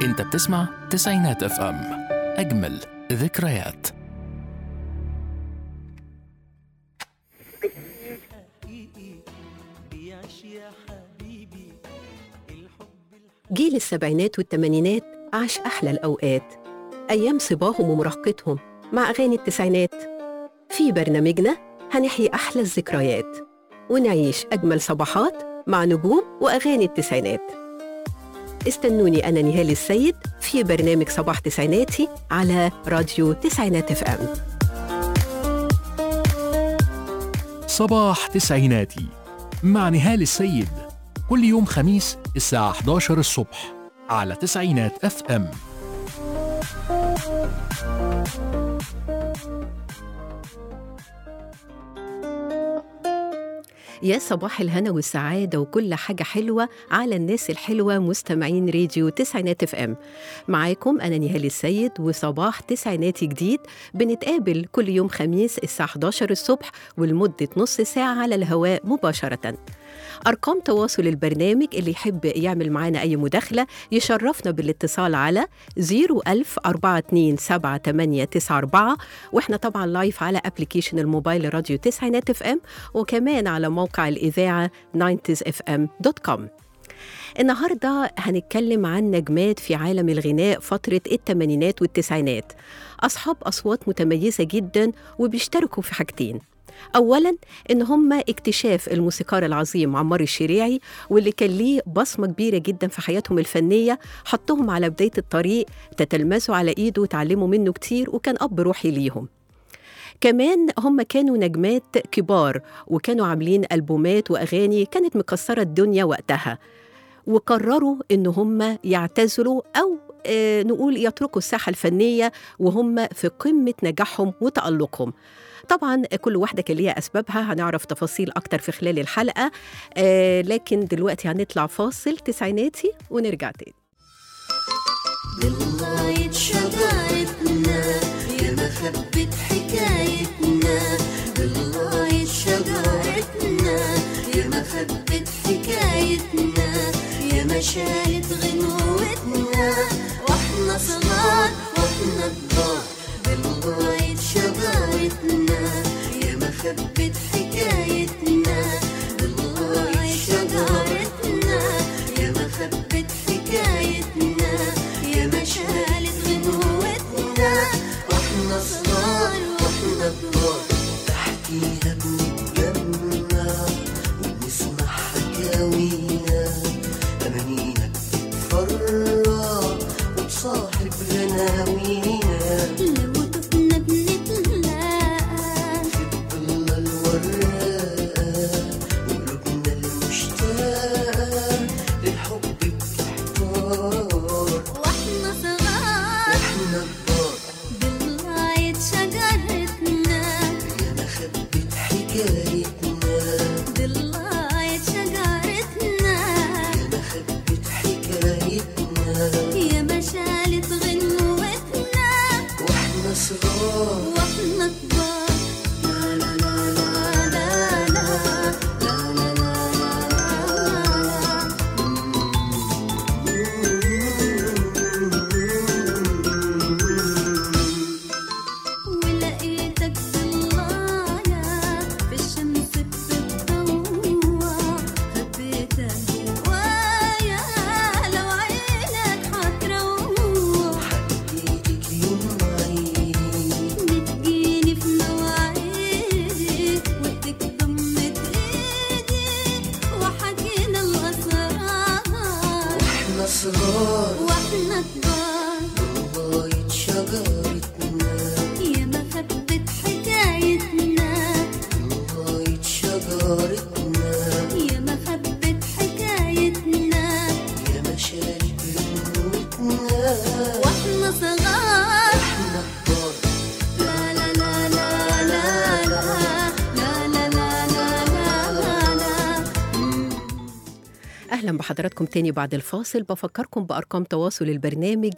انت بتسمع تسعينات اف ام اجمل ذكريات جيل السبعينات والثمانينات عاش أحلى الأوقات أيام صباهم ومراهقتهم مع أغاني التسعينات في برنامجنا هنحيي أحلى الذكريات ونعيش أجمل صباحات مع نجوم وأغاني التسعينات استنوني أنا نهال السيد في برنامج صباح تسعيناتي على راديو تسعينات اف ام صباح تسعيناتي مع نهال السيد كل يوم خميس الساعة 11 الصبح على تسعينات اف ام يا صباح الهنا والسعادة وكل حاجة حلوة على الناس الحلوة مستمعين راديو تسعينات اف ام معاكم أنا نهال السيد وصباح تسعيناتي جديد بنتقابل كل يوم خميس الساعة 11 الصبح ولمدة نص ساعة على الهواء مباشرة أرقام تواصل البرنامج اللي يحب يعمل معانا أي مداخلة يشرفنا بالاتصال على 010427894 وإحنا طبعا لايف على أبليكيشن الموبايل راديو تسعينات اف ام وكمان على موقع الإذاعة 90sfm.com النهارده هنتكلم عن نجمات في عالم الغناء فترة الثمانينات والتسعينات أصحاب أصوات متميزة جدا وبيشتركوا في حاجتين أولا إن هم اكتشاف الموسيقار العظيم عمار الشريعي واللي كان ليه بصمة كبيرة جدا في حياتهم الفنية حطهم على بداية الطريق تتلمسوا على إيده وتعلموا منه كتير وكان أب روحي ليهم كمان هم كانوا نجمات كبار وكانوا عاملين ألبومات وأغاني كانت مكسرة الدنيا وقتها وقرروا إن هم يعتزلوا أو آه نقول يتركوا الساحة الفنية وهم في قمة نجاحهم وتألقهم طبعا كل واحدة كان ليها أسبابها هنعرف تفاصيل أكتر في خلال الحلقة آه لكن دلوقتي هنطلع فاصل تسعيناتي ونرجع تاني بالله شجرتنا يا مخبة حكايتنا بالله شجرتنا يا مخبة حكايتنا يا مشاهد غنوتنا واحنا صغار واحنا كبار بالله شجرتنا يا مخبة حكايتنا بالله شجرتنا يا مخبة حكايتنا يا مشالة غنوتنا واحنا صغار واحنا كبار تحكيها بنتجمع ونسمع حكاوينا أمانينا بتتفرع وتصاحب غناوينا لو تفنا بنتلاقى في ظل الوراقة وقلوبنا المشتاقة للحب بتحتار واحنا صغار واحنا كبار بالغاية شجرتنا يا مخبة حكايتنا بالغاية شجرتنا يا مخبة حكايتنا يا مشالة غنوتنا واحنا صغار واحنا كبار لا لا لا لا لا لا لا لا لا لا ولقيتك ضلايا في الشمس بتتضوى خبيتك جوايا لو عينك هتروح ايدك يوم عيد بتجيني في مواعيدي وتضم ايدي وحكينا الاسرار واحنا صغار واحنا كبار لغاية شجرتنا يا مخبة حكايتنا لغاية شجرتنا يا مخبة حكايتنا يا مشارب غنوتنا واحنا صغار واحنا كبار لا لا لا لا لا لا لا لا لا لا لا لا أهلا بحضراتكم تاني بعد الفاصل بفكركم بأرقام تواصل البرنامج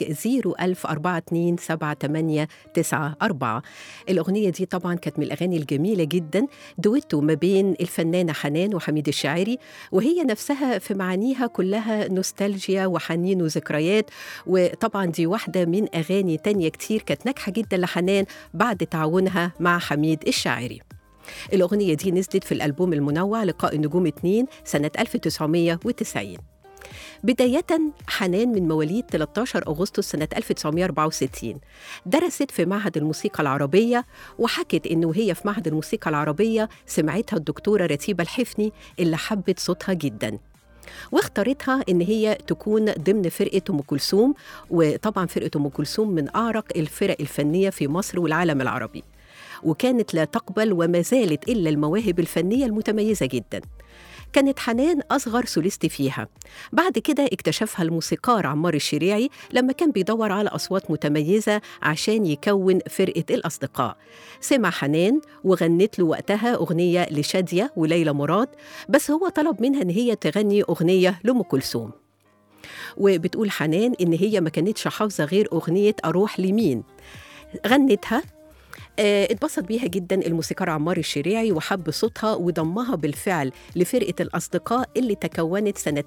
010427894 الأغنية دي طبعا كانت من الأغاني الجميلة جدا دويتو ما بين الفنانة حنان وحميد الشاعري وهي نفسها في معانيها كلها نوستالجيا وحنين وذكريات وطبعا دي واحدة من أغاني تانية كتير كانت ناجحة جدا لحنان بعد تعاونها مع حميد الشاعري الأغنية دي نزلت في الألبوم المنوع لقاء النجوم 2 سنة 1990 بداية حنان من مواليد 13 أغسطس سنة 1964 درست في معهد الموسيقى العربية وحكت إنه هي في معهد الموسيقى العربية سمعتها الدكتورة رتيبة الحفني اللي حبت صوتها جداً واختارتها ان هي تكون ضمن فرقه ام كلثوم وطبعا فرقه ام كلثوم من اعرق الفرق الفنيه في مصر والعالم العربي وكانت لا تقبل وما زالت الا المواهب الفنيه المتميزه جدا كانت حنان أصغر سوليست فيها بعد كده اكتشفها الموسيقار عمار الشريعي لما كان بيدور على أصوات متميزة عشان يكون فرقة الأصدقاء سمع حنان وغنت له وقتها أغنية لشادية وليلى مراد بس هو طلب منها إن هي تغني أغنية لأم كلثوم وبتقول حنان إن هي ما كانتش حافظة غير أغنية أروح لمين غنتها آه، اتبسط بيها جدا الموسيقار عمار الشريعي وحب صوتها وضمها بالفعل لفرقة الأصدقاء اللي تكونت سنة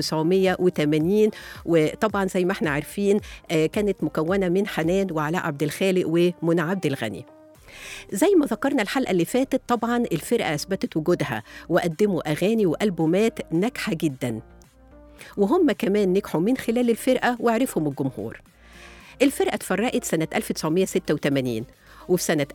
1980 وطبعا زي ما احنا عارفين آه، كانت مكونة من حنان وعلاء عبد الخالق ومنى عبد الغني زي ما ذكرنا الحلقة اللي فاتت طبعا الفرقة أثبتت وجودها وقدموا أغاني وألبومات ناجحة جدا وهم كمان نجحوا من خلال الفرقة وعرفهم الجمهور الفرقة اتفرقت سنة 1986 وفي سنة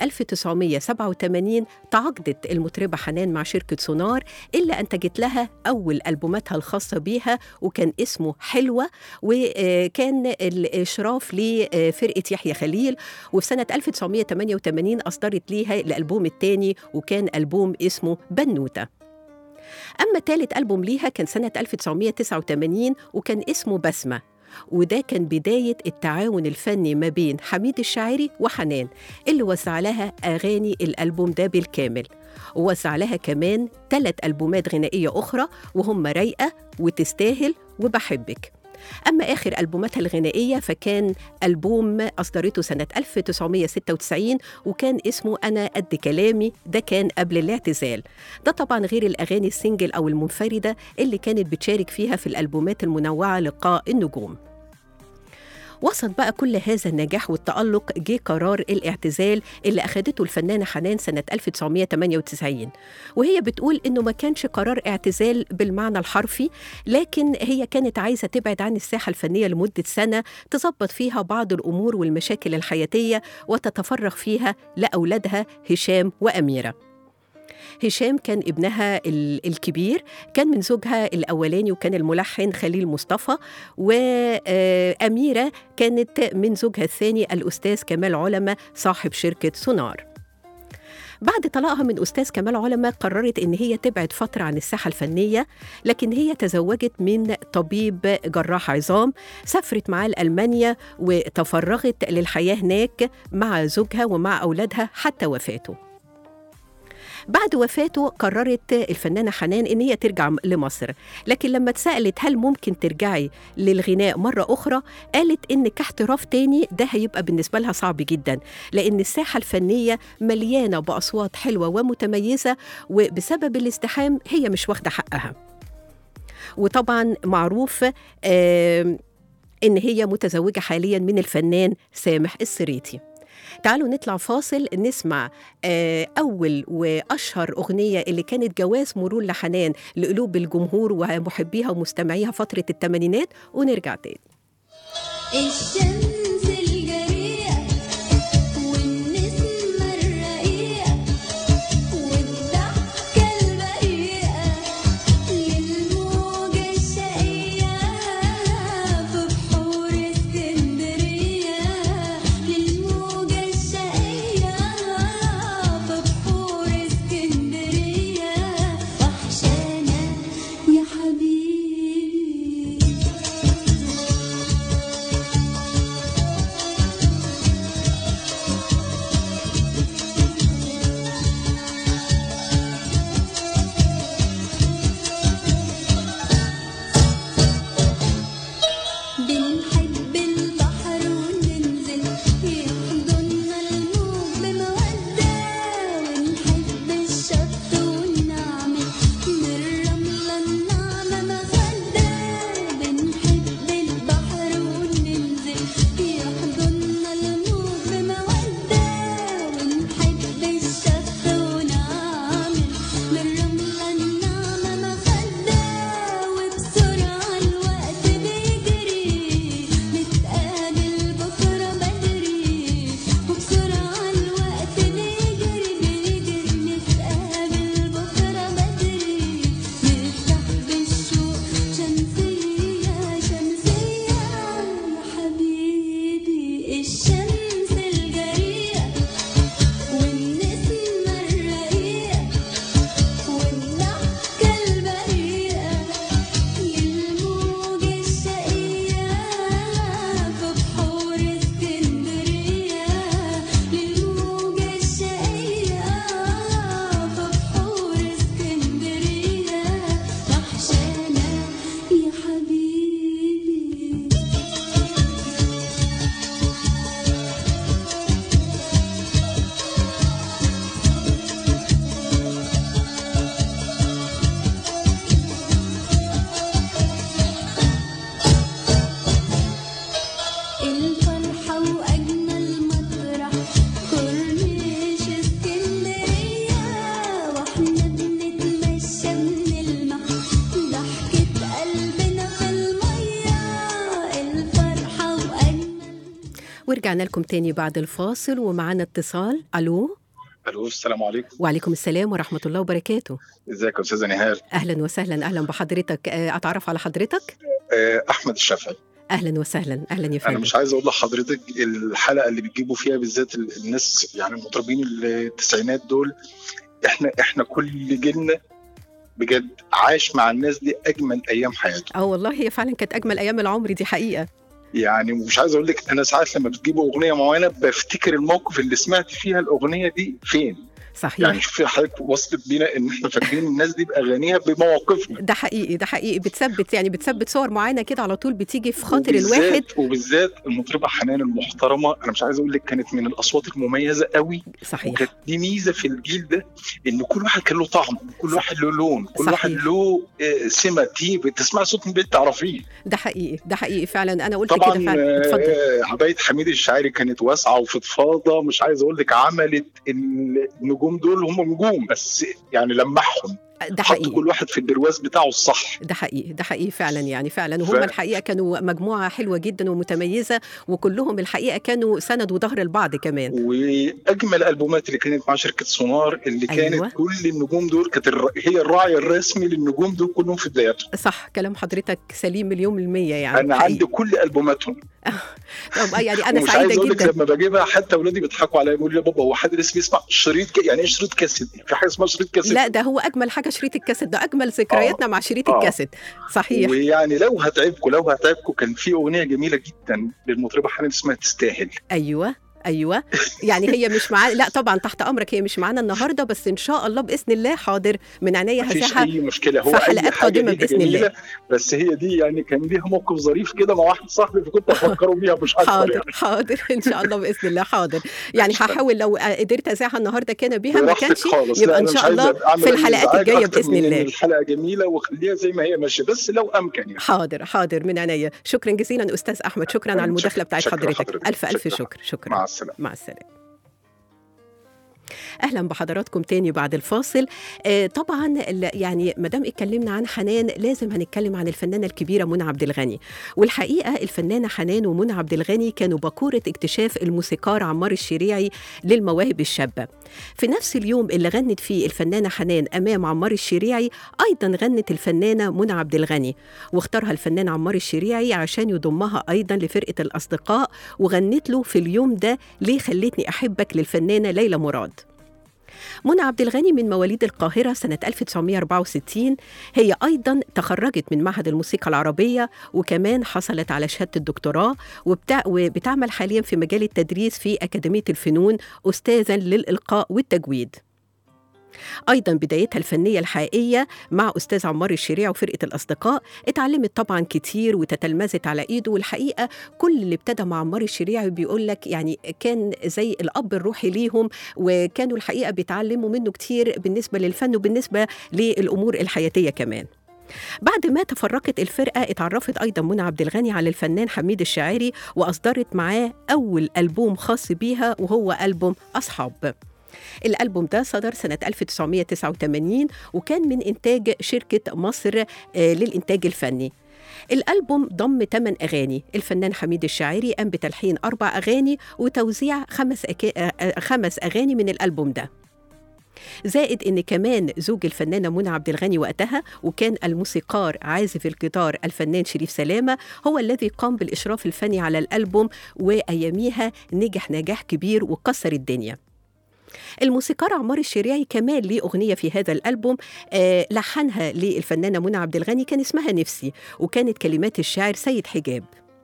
1987 تعاقدت المطربة حنان مع شركة سونار اللي أنتجت لها أول ألبوماتها الخاصة بيها وكان اسمه حلوة وكان الإشراف لفرقة يحيى خليل وفي سنة 1988 أصدرت ليها الألبوم الثاني وكان ألبوم اسمه بنوتة أما ثالث ألبوم ليها كان سنة 1989 وكان اسمه بسمة وده كان بداية التعاون الفني ما بين حميد الشاعري وحنان اللي وزع لها أغاني الألبوم ده بالكامل ووزع لها كمان ثلاث ألبومات غنائية أخرى وهم رايقة وتستاهل وبحبك أما آخر ألبوماتها الغنائية فكان ألبوم أصدرته سنة 1996 وكان اسمه أنا قد كلامي ده كان قبل الاعتزال ده طبعا غير الأغاني السنجل أو المنفردة اللي كانت بتشارك فيها في الألبومات المنوعة لقاء النجوم وسط بقى كل هذا النجاح والتألق جه قرار الاعتزال اللي أخدته الفنانة حنان سنة 1998 وهي بتقول إنه ما كانش قرار اعتزال بالمعنى الحرفي لكن هي كانت عايزة تبعد عن الساحة الفنية لمدة سنة تظبط فيها بعض الأمور والمشاكل الحياتية وتتفرغ فيها لأولادها هشام وأميرة هشام كان ابنها ال- الكبير كان من زوجها الأولاني وكان الملحن خليل مصطفى وأميرة كانت من زوجها الثاني الأستاذ كمال علمة صاحب شركة سونار بعد طلاقها من أستاذ كمال علمة قررت إن هي تبعد فترة عن الساحة الفنية لكن هي تزوجت من طبيب جراح عظام سافرت معاه لألمانيا وتفرغت للحياة هناك مع زوجها ومع أولادها حتى وفاته بعد وفاته قررت الفنانة حنان إن هي ترجع لمصر لكن لما اتسألت هل ممكن ترجعي للغناء مرة أخرى قالت إن كاحتراف تاني ده هيبقى بالنسبة لها صعب جدا لأن الساحة الفنية مليانة بأصوات حلوة ومتميزة وبسبب الازدحام هي مش واخدة حقها وطبعا معروف آم، إن هي متزوجة حاليا من الفنان سامح السريتي تعالوا نطلع فاصل نسمع آه، أول وأشهر أغنية اللي كانت جواز مرور لحنان لقلوب الجمهور ومحبيها ومستمعيها فترة الثمانينات ونرجع تاني الشمس الجريئة والنسمة الرقيقة والضحكة البريئة للموجة الشقية في بحور اسكندرية للموجة الشقية في بحور اسكندرية وحشانة يا حبيبي ورجعنا لكم تاني بعد الفاصل ومعانا اتصال الو الو السلام عليكم وعليكم السلام ورحمه الله وبركاته ازيك يا استاذه نهال اهلا وسهلا اهلا بحضرتك آه، اتعرف على حضرتك آه، احمد الشافعي اهلا وسهلا اهلا يا انا فندم مش عايز اقول لحضرتك الحلقه اللي بتجيبوا فيها بالذات ال- الناس يعني المطربين التسعينات دول احنا احنا كل جيلنا بجد عاش مع الناس دي اجمل ايام حياته اه والله هي فعلا كانت اجمل ايام العمر دي حقيقه يعني مش عايز اقول لك انا ساعات لما بتجيبوا اغنيه معينه بفتكر الموقف اللي سمعت فيها الاغنيه دي فين صحيح يعني شوفي حضرتك وصلت بينا ان احنا فاكرين الناس دي باغانيها بمواقفنا ده حقيقي ده حقيقي بتثبت يعني بتثبت صور معينه كده على طول بتيجي في خاطر وبالذات- الواحد وبالذات المطربه حنان المحترمه انا مش عايز اقول لك كانت من الاصوات المميزه قوي صحيح وكانت دي ميزه في الجيل ده ان كل واحد كان له طعم كل صح. واحد له لون كل صحيح. واحد له آه، سمه تيب تسمع صوت من البيت تعرفيه ده حقيقي ده حقيقي فعلا انا قلت طبعا كده فعلا اتفضل آه، عبايه حميد الشاعري كانت واسعه وفضفاضه مش عايز اقول لك عملت النجوم دول هم نجوم بس يعني لمعهم ده حط حقيقي كل واحد في البرواز بتاعه الصح ده حقيقي ده حقيقي فعلا يعني فعلا ف- وهم الحقيقه كانوا مجموعه حلوه جدا ومتميزه وكلهم الحقيقه كانوا سند وظهر لبعض كمان واجمل الالبومات اللي كانت مع شركه سونار اللي كانت أيوة. كل النجوم دول كانت الر... هي الراعي الرسمي للنجوم دول كلهم في بداياتهم صح كلام حضرتك سليم مليون المية يعني انا حقيقي. عندي كل البوماتهم طب يعني انا ومش عايز سعيده اقول لك جدا لما بجيبها حتى اولادي بيضحكوا عليا بيقولوا لي يا بابا هو حد لسه بيسمع شريط ك... يعني ايه شريط كاسيت في حاجه اسمها شريط كاسيت لا ده هو اجمل حاجه شريط الكاسيت ده اجمل ذكرياتنا مع شريط آه. الكاسيت صحيح ويعني لو هتعبكم لو هتعبكم كان في اغنيه جميله جدا للمطربه حنان اسمها تستاهل ايوه ايوه يعني هي مش معانا لا طبعا تحت امرك هي مش معانا النهارده بس ان شاء الله باذن الله حاضر من عينيا مفيش هزاحها اي مشكله هو في أي حلقات حاجة قادمة ليها بإذن الله. جميلة، بس هي دي يعني كان ليها موقف ظريف كده مع واحد صاحبي فكنت افكره بيها مش اكتر حاضر يعني حاضر ان شاء الله باذن الله حاضر يعني ماشي. هحاول لو قدرت اذاعها النهارده كان بها ما براحتك كانش خالص. يبقى لا، ان أنا مش شاء عايز الله أعمل في الحلقات إزعاج الجايه أكتر باذن من إن الله الحلقه جميله وخليها زي ما هي ماشيه بس لو امكن يعني حاضر حاضر من عينيا شكرا جزيلا استاذ احمد شكرا على شكرا- المداخله بتاعت شكرا حضرتك حضرتك. الف الف شكرا. شكر شكرا مع السلامه مع السلامة اهلا بحضراتكم تاني بعد الفاصل آه طبعا ال- يعني ما دام اتكلمنا عن حنان لازم هنتكلم عن الفنانه الكبيره منى عبد الغني والحقيقه الفنانه حنان ومنى عبد الغني كانوا باكوره اكتشاف الموسيقار عمار الشريعي للمواهب الشابه في نفس اليوم اللي غنت فيه الفنانه حنان امام عمار الشريعي ايضا غنت الفنانه منى عبد الغني واختارها الفنان عمار الشريعي عشان يضمها ايضا لفرقه الاصدقاء وغنت له في اليوم ده ليه خلتني احبك للفنانه ليلى مراد منى عبد الغني من مواليد القاهرة سنة 1964 هي أيضا تخرجت من معهد الموسيقى العربية وكمان حصلت على شهادة الدكتوراه وبتع... وبتعمل حاليا في مجال التدريس في أكاديمية الفنون أستاذا للإلقاء والتجويد أيضا بدايتها الفنية الحقيقية مع أستاذ عمار الشريع وفرقة الأصدقاء اتعلمت طبعا كتير وتتلمذت على إيده والحقيقة كل اللي ابتدى مع عمار الشريع بيقول لك يعني كان زي الأب الروحي ليهم وكانوا الحقيقة بيتعلموا منه كتير بالنسبة للفن وبالنسبة للأمور الحياتية كمان بعد ما تفرقت الفرقة اتعرفت أيضا منى عبد الغني على الفنان حميد الشاعري وأصدرت معاه أول ألبوم خاص بيها وهو ألبوم أصحاب الألبوم ده صدر سنة 1989 وكان من إنتاج شركة مصر آه، للإنتاج الفني الألبوم ضم 8 أغاني الفنان حميد الشاعري قام بتلحين أربع أغاني وتوزيع خمس, أكا... آه، آه، خمس أغاني من الألبوم ده زائد ان كمان زوج الفنانه منى عبد الغني وقتها وكان الموسيقار عازف الجيتار الفنان شريف سلامه هو الذي قام بالاشراف الفني على الالبوم واياميها نجح نجاح كبير وكسر الدنيا الموسيقار عمار الشريعي كمان ليه أغنية في هذا الألبوم آه لحنها للفنانة منى عبد الغني كان اسمها نفسي وكانت كلمات الشاعر سيد حجاب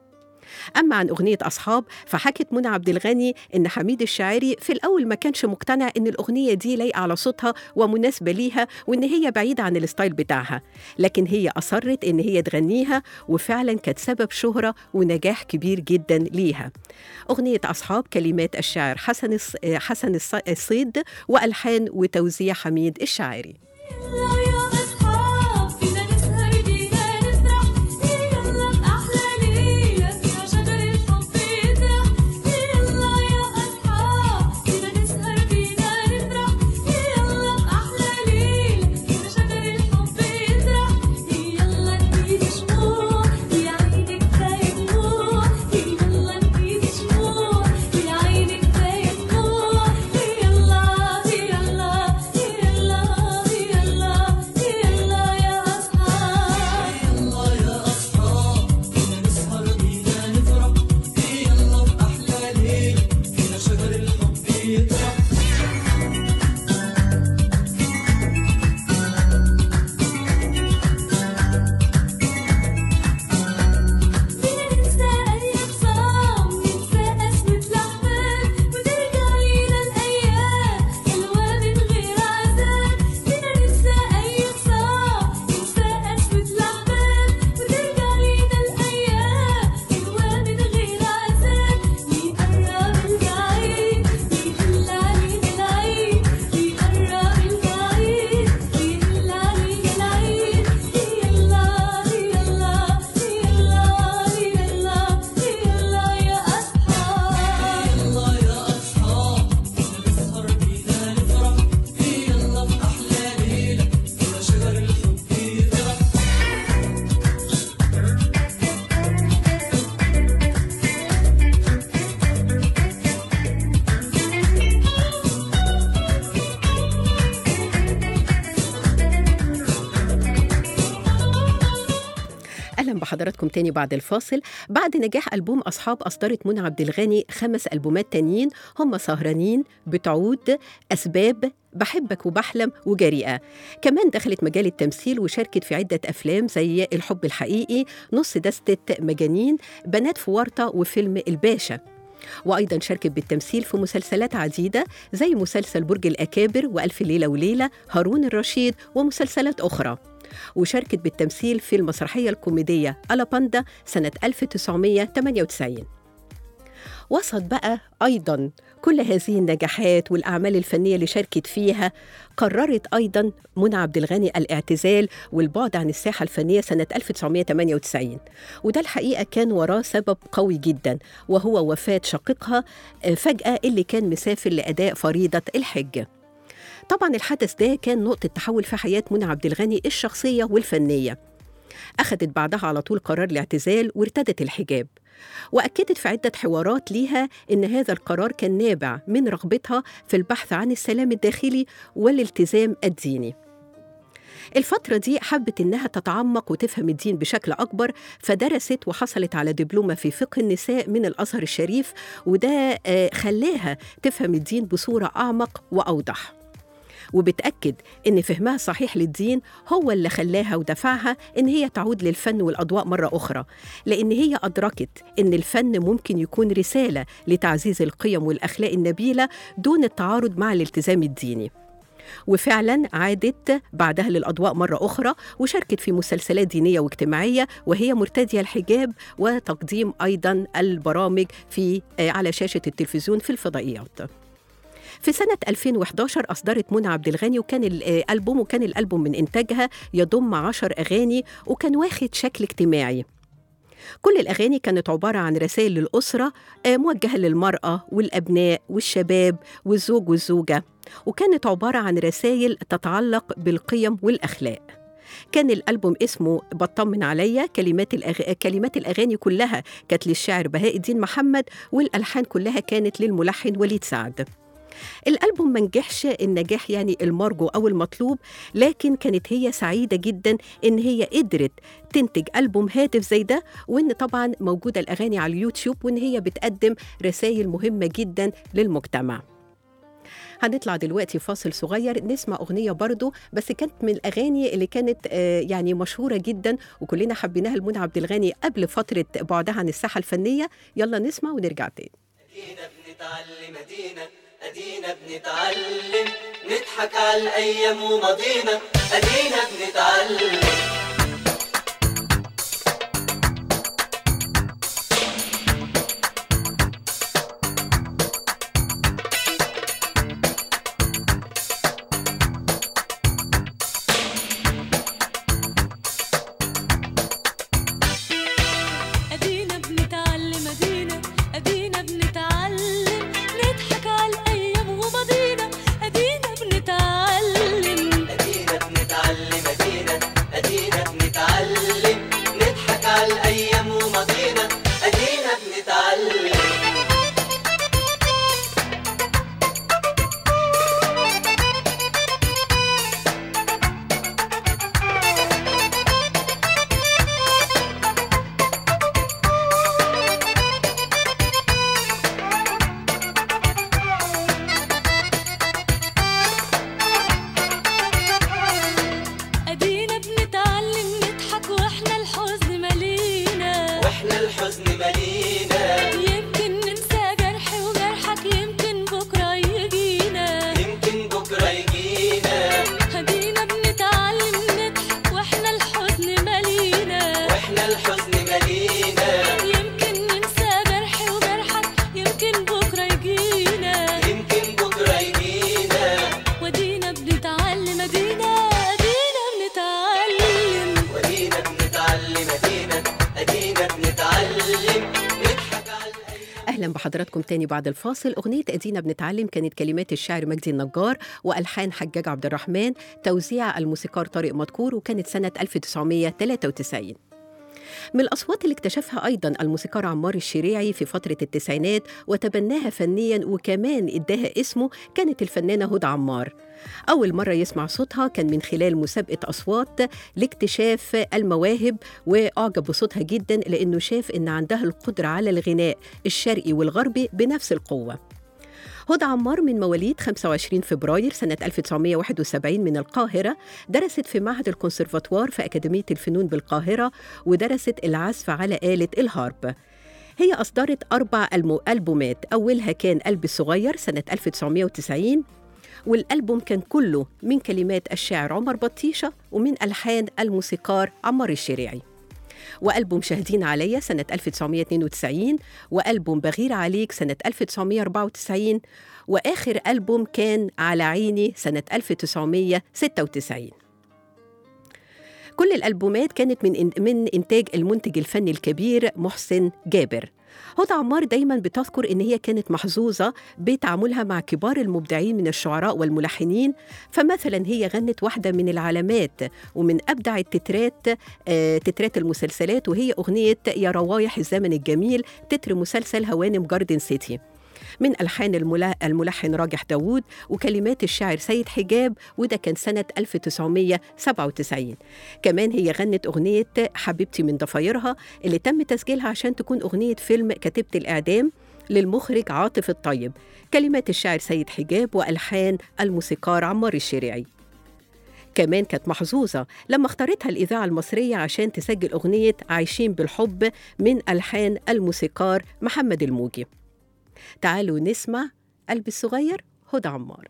أما عن أغنية أصحاب فحكت منى عبد الغني إن حميد الشاعري في الأول ما كانش مقتنع إن الأغنية دي لايقة على صوتها ومناسبة ليها وإن هي بعيدة عن الستايل بتاعها لكن هي أصرت إن هي تغنيها وفعلا كانت سبب شهرة ونجاح كبير جدا ليها أغنية أصحاب كلمات الشاعر حسن الص- حسن الص- الصيد وألحان وتوزيع حميد الشاعري يلا يا أصحاب فينا نسهر بينا نفرح يلا بأحلى ليلة فيها شجر الحب يطرح يلا يا أصحاب فينا نسهر بينا نفرح يلا بأحلى ليلة فيها شجر الحب يطرح يلا نقيد شموع يا عينك كفاية دموع يلا نقيد شموع اهلا بحضراتكم تاني بعد الفاصل بعد نجاح البوم اصحاب اصدرت منى عبد الغني خمس البومات تانيين هم سهرانين بتعود اسباب بحبك وبحلم وجريئه كمان دخلت مجال التمثيل وشاركت في عده افلام زي الحب الحقيقي نص دستة مجانين بنات في ورطه وفيلم الباشا وايضا شاركت بالتمثيل في مسلسلات عديده زي مسلسل برج الاكابر والف ليله وليله هارون الرشيد ومسلسلات اخرى وشاركت بالتمثيل في المسرحية الكوميدية ألاباندا سنة 1998 وسط بقى أيضا كل هذه النجاحات والأعمال الفنية اللي شاركت فيها قررت أيضا منى عبد الغني الاعتزال والبعد عن الساحة الفنية سنة 1998 وده الحقيقة كان وراه سبب قوي جدا وهو وفاة شقيقها آه، فجأة اللي كان مسافر لأداء فريضة الحج طبعا الحدث ده كان نقطة تحول في حياة منى عبد الغني الشخصية والفنية أخذت بعدها على طول قرار الاعتزال وارتدت الحجاب وأكدت في عدة حوارات ليها إن هذا القرار كان نابع من رغبتها في البحث عن السلام الداخلي والالتزام الديني الفترة دي حبت إنها تتعمق وتفهم الدين بشكل أكبر فدرست وحصلت على دبلومة في فقه النساء من الأزهر الشريف وده آه، خلاها تفهم الدين بصورة أعمق وأوضح وبتأكد إن فهمها صحيح للدين هو اللي خلاها ودفعها إن هي تعود للفن والأضواء مرة أخرى لأن هي أدركت إن الفن ممكن يكون رسالة لتعزيز القيم والأخلاق النبيلة دون التعارض مع الالتزام الديني وفعلا عادت بعدها للأضواء مرة أخرى وشاركت في مسلسلات دينية واجتماعية وهي مرتدية الحجاب وتقديم أيضا البرامج في آه، على شاشة التلفزيون في الفضائيات في سنة 2011 أصدرت منى عبد الغني وكان الألبوم وكان الألبوم من إنتاجها يضم عشر أغاني وكان واخد شكل اجتماعي كل الأغاني كانت عبارة عن رسائل للأسرة آه، موجهة للمرأة والأبناء والشباب والزوج والزوجة وكانت عبارة عن رسائل تتعلق بالقيم والأخلاق كان الألبوم اسمه بطمن عليا كلمات الأغ... كلمات الأغاني كلها كانت للشاعر بهاء الدين محمد والألحان كلها كانت للملحن وليد سعد الألبوم ما نجحش النجاح يعني المرجو أو المطلوب لكن كانت هي سعيدة جدا إن هي قدرت تنتج ألبوم هاتف زي ده وإن طبعا موجودة الأغاني على اليوتيوب وإن هي بتقدم رسائل مهمة جدا للمجتمع هنطلع دلوقتي فاصل صغير نسمع أغنية برضو بس كانت من الأغاني اللي كانت آه، يعني مشهورة جدا وكلنا حبيناها لمنى عبد الغني قبل فترة بعدها عن الساحة الفنية يلا نسمع ونرجع تاني ادينا بنتعلم ادينا ادينا بنتعلم نضحك على الايام وماضينا ادينا بنتعلم ادينا بنتعلم ادينا ادينا بنتعلم نضحك على الايام وماضينا ادينا بنتعلم ادينا بنتعلم ادينا ادينا بنتعلم نضحك على الايام وماضينا ادينا بنتعلم ادينا بنتعلم نضحك واحنا الحزن مالينا واحنا الحزن مالينا يمكن ننسى جرحي وجرحك يمكن بكره يجينا يمكن بكره يجينا ادينا بنتعلم نضحك واحنا الحزن مالينا واحنا الحزن مالينا يمكن ننسى جرحي وجرحك يمكن بكره يجينا يمكن بكره يجينا ودينا بنتعلم ادينا ادينا بنتعلم ودينا بنتعلم ادينا ادينا بنتعلم نضحك على الايام أهلا بحضراتكم تاني بعد الفاصل أغنية أدينا بنتعلم كانت كلمات الشاعر مجدي النجار وألحان حجاج عبد الرحمن توزيع الموسيقار طارق مدكور وكانت سنة 1993 من الأصوات اللي اكتشفها أيضا الموسيقار عمار الشريعي في فترة التسعينات وتبناها فنيا وكمان اداها اسمه كانت الفنانة هدى عمار أول مرة يسمع صوتها كان من خلال مسابقة أصوات لاكتشاف المواهب وأعجب بصوتها جدا لأنه شاف إن عندها القدرة على الغناء الشرقي والغربي بنفس القوة هدى عمار من مواليد 25 فبراير سنة 1971 من القاهرة درست في معهد الكونسرفاتوار في أكاديمية الفنون بالقاهرة ودرست العزف على آلة الهارب هي أصدرت أربع ألمو- ألبومات أولها كان قلب الصغير سنة 1990 والألبوم كان كله من كلمات الشاعر عمر بطيشة ومن ألحان الموسيقار عمار الشريعي وألبوم شاهدين عليا سنة 1992 وألبوم بغير عليك سنة 1994 وآخر ألبوم كان على عيني سنة 1996 كل الألبومات كانت من إن- من إنتاج المنتج الفني الكبير محسن جابر هدى عمار دايما بتذكر ان هي كانت محظوظه بتعاملها مع كبار المبدعين من الشعراء والملحنين فمثلا هي غنت واحده من العلامات ومن ابدع التترات آه، تترات المسلسلات وهي اغنيه يا روايح الزمن الجميل تتر مسلسل هوانم جاردن سيتي من ألحان الملا- الملحن راجح داوود وكلمات الشاعر سيد حجاب وده كان سنة 1997 كمان هي غنت أغنية حبيبتي من ضفايرها اللي تم تسجيلها عشان تكون أغنية فيلم كتيبة الإعدام للمخرج عاطف الطيب كلمات الشاعر سيد حجاب وألحان الموسيقار عمار الشريعي كمان كانت محظوظة لما اختارتها الإذاعة المصرية عشان تسجل أغنية عايشين بالحب من ألحان الموسيقار محمد الموجي تعالوا نسمع قلب الصغير هدى عمار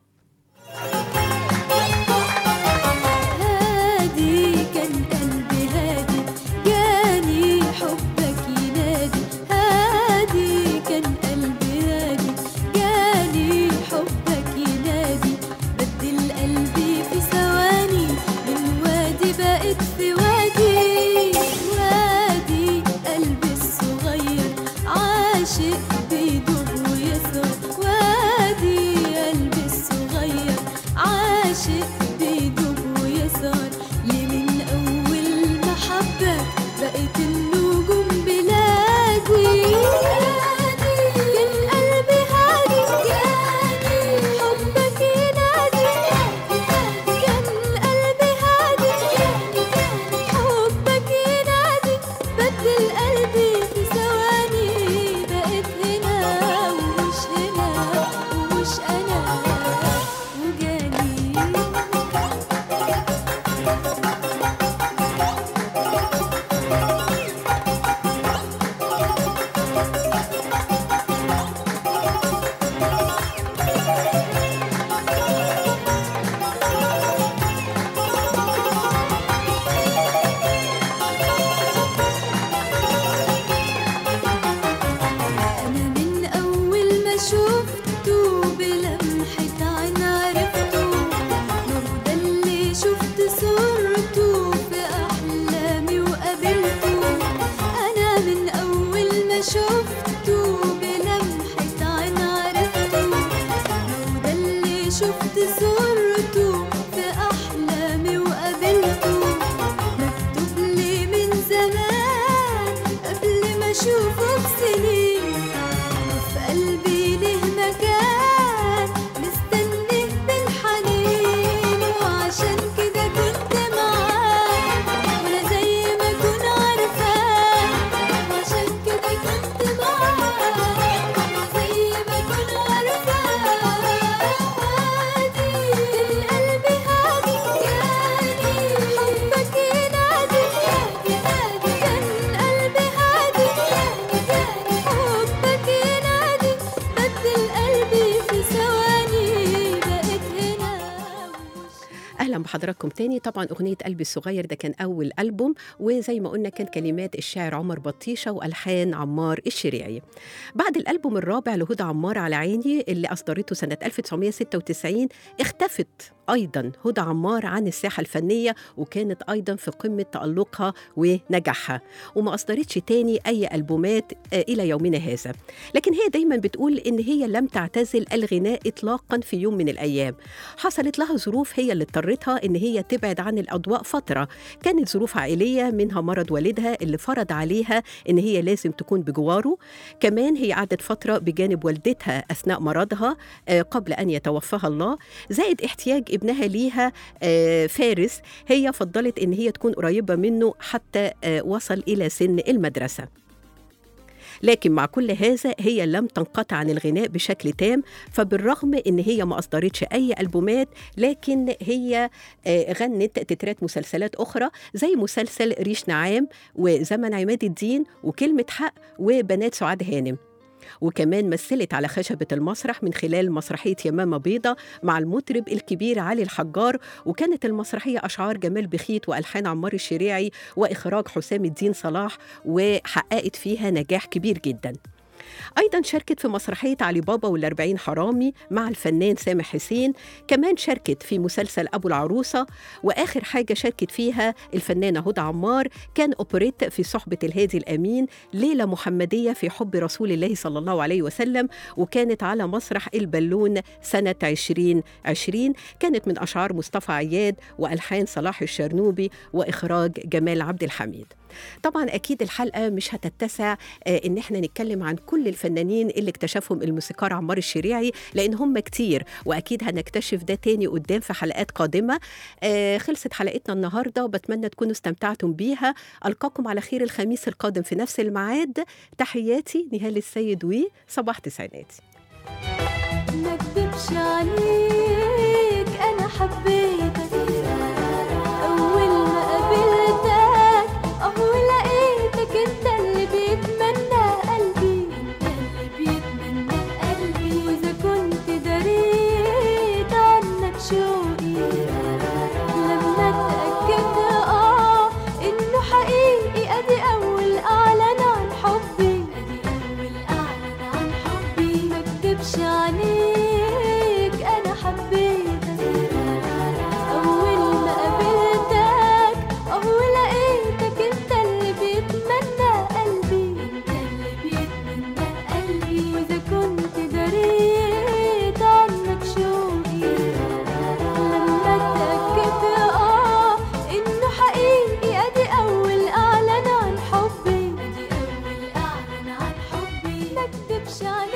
هادي كان قلبي هادي جاني حبك ينادي هادي كان قلبي هادي جاني حبك ينادي بدل قلبي في ثواني من وادي بقت في وادي وادي قلبي الصغير عاشق بيدوب ويسهر وادي قلبي الصغير عاشق بيدوب ويسهر ليه من أول محبة بقت النجوم بلادي كان قلبي هادي جاني حبك ينادي كان قلبي هادي حبك ينادي بدل قلبي في ثواني بقيت هنا ومش هنا ومش أنا وجاني أنا من أول ما شفته بلمحة عين عرفته نور ده اللي شفت صورته في أحلامي وقابلته أنا من أول ما شفته بلمحة عين عرفته نور ده اللي شفت صورته في أحلامي وقابلته مكتوب لي من زمان قبل ما اشوفه بسنين وفي قلبي له مكان مستنيه بالحنين وعشان كده كنت معاه وانا زي ما اكون عارفاه وعشان كده كنت معاه زي ما اكون عارفاه هادي القلب هادي جاني حبك ينادي هادي كان قلبي هادي جاني حبك ينادي بدل قلبي في ثواني بقيت هنا ومش اهلا بحضراتكم تاني طبعا اغنيه قلبي الصغير ده كان اول البوم وزي ما قلنا كان كلمات الشاعر عمر بطيشه والحان عمار الشريعي بعد الالبوم الرابع لهدى عمار على عيني اللي اصدرته سنه 1996 اختفت أيضا هدى عمار عن الساحة الفنية وكانت أيضا في قمة تألقها ونجاحها وما أصدرتش تاني أي ألبومات آه، إلى يومنا هذا لكن هي دايما بتقول إن هي لم تعتزل الغناء إطلاقا في يوم من الأيام حصلت لها ظروف هي اللي اضطرتها إن هي تبعد عن الأضواء فترة كانت ظروف عائلية منها مرض والدها اللي فرض عليها إن هي لازم تكون بجواره كمان هي قعدت فترة بجانب والدتها أثناء مرضها آه، قبل أن يتوفاها الله زائد احتياج ابنها ليها آه، فارس هي فضلت إن هي تكون قريبة منه حتى آه، وصل إلى سن المدرسة لكن مع كل هذا هي لم تنقطع عن الغناء بشكل تام فبالرغم ان هي ما اصدرتش اي البومات لكن هي آه، غنت تترات مسلسلات اخرى زي مسلسل ريش نعام وزمن عماد الدين وكلمه حق وبنات سعاد هانم وكمان مثلت على خشبة المسرح من خلال مسرحية يمامة بيضة مع المطرب الكبير علي الحجار وكانت المسرحية أشعار جمال بخيت وألحان عمار الشريعي وإخراج حسام الدين صلاح وحققت فيها نجاح كبير جداً أيضا شاركت في مسرحية علي بابا والأربعين حرامي مع الفنان سامح حسين كمان شاركت في مسلسل أبو العروسة وآخر حاجة شاركت فيها الفنانة هدى عمار كان أوبريت في صحبة الهادي الأمين ليلة محمدية في حب رسول الله صلى الله عليه وسلم وكانت على مسرح البالون سنة 2020 كانت من أشعار مصطفى عياد وألحان صلاح الشرنوبي وإخراج جمال عبد الحميد طبعا اكيد الحلقه مش هتتسع آه، ان احنا نتكلم عن كل الفنانين اللي اكتشفهم الموسيقار عمار الشريعي لان هم كتير واكيد هنكتشف ده تاني قدام في حلقات قادمه آه، خلصت حلقتنا النهارده وبتمنى تكونوا استمتعتم بيها القاكم على خير الخميس القادم في نفس الميعاد تحياتي نهال السيد وصباح تسعيناتي ما اكدبش عليك انا حبيتك اول ما قابلتك اهو لقيتك انت اللي بيتمنى قلبي انت اللي بيتمنى قلبي واذا كنت دريت عنك شوقي لما اتاكدت اه انه حقيقي ادي اول اعلن عن حبي ادي اول اعلن عن حبي ما اكدبش عليك انا حبيتك اول ما قابلتك اهو لقيتك انت اللي بيتمنى قلبي انت اللي بيتمنى قلبي واذا كنت دريت عنك شوقي لما اتأكدت اه انه حقيقي ادي اول اعلن عن حبي ادي اول اعلن عن حبي ما اكدبش عليك